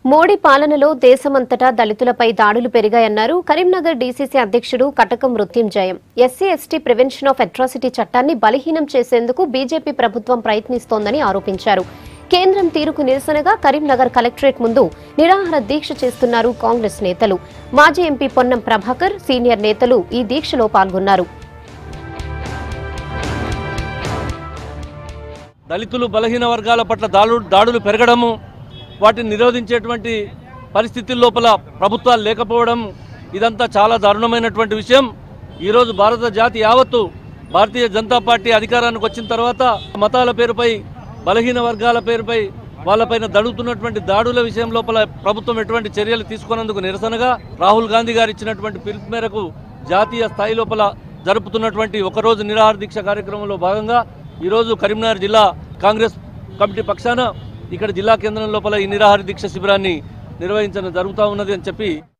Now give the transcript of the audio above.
మోడీ పాలనలో దేశమంతటా దళితులపై దాడులు పెరిగాయన్నారు కరీంనగర్ డీసీసీ అధ్యక్షుడు Katakam Mruthyunjayam SC ST prevention of atrocity చట్టాన్ని బలహీనం చేసేందుకు బీజేపీ ప్రభుత్వం ప్రయత్నిస్తోందని ఆరోపించారు కేంద్రం తీరుకు నిరసనగా కరీంనగర్ కలెక్టరేట్ ముందు నిరాహార దీక్ష చేస్తున్నారు కాంగ్రెస్ నేతలు మాజీ ఎంపీ పొన్నం ప్రభాకర్ సీనియర్ నేతలు ఈ దీక్షలో పాల్గొన్నారు దళితులు బలహీన వర్గాల పట్ల దాడు దాడులు పెరగడము వాటిని నిరోధించేటువంటి పరిస్థితుల లోపల ప్రభుత్వాలు లేకపోవడం ఇదంతా చాలా దారుణమైనటువంటి విషయం ఈరోజు భారత జాతి యావత్తు భారతీయ జనతా పార్టీ అధికారానికి వచ్చిన తర్వాత మతాల పేరుపై బలహీన వర్గాల పేరుపై వాళ్ళపైన దడుతున్నటువంటి దాడుల విషయం లోపల ప్రభుత్వం ఎటువంటి చర్యలు తీసుకున్నందుకు నిరసనగా రాహుల్ గాంధీ గారు ఇచ్చినటువంటి పిలుపు మేరకు జాతీయ స్థాయి లోపల జరుపుతున్నటువంటి ఒకరోజు నిరాహార దీక్ష కార్యక్రమంలో భాగంగా ఈరోజు కరీంనగర్ జిల్లా కాంగ్రెస్ కమిటీ పక్షాన ఇక్కడ జిల్లా కేంద్రం లోపల ఈ నిరాహార దీక్ష శిబిరాన్ని నిర్వహించడం జరుగుతూ ఉన్నది అని చెప్పి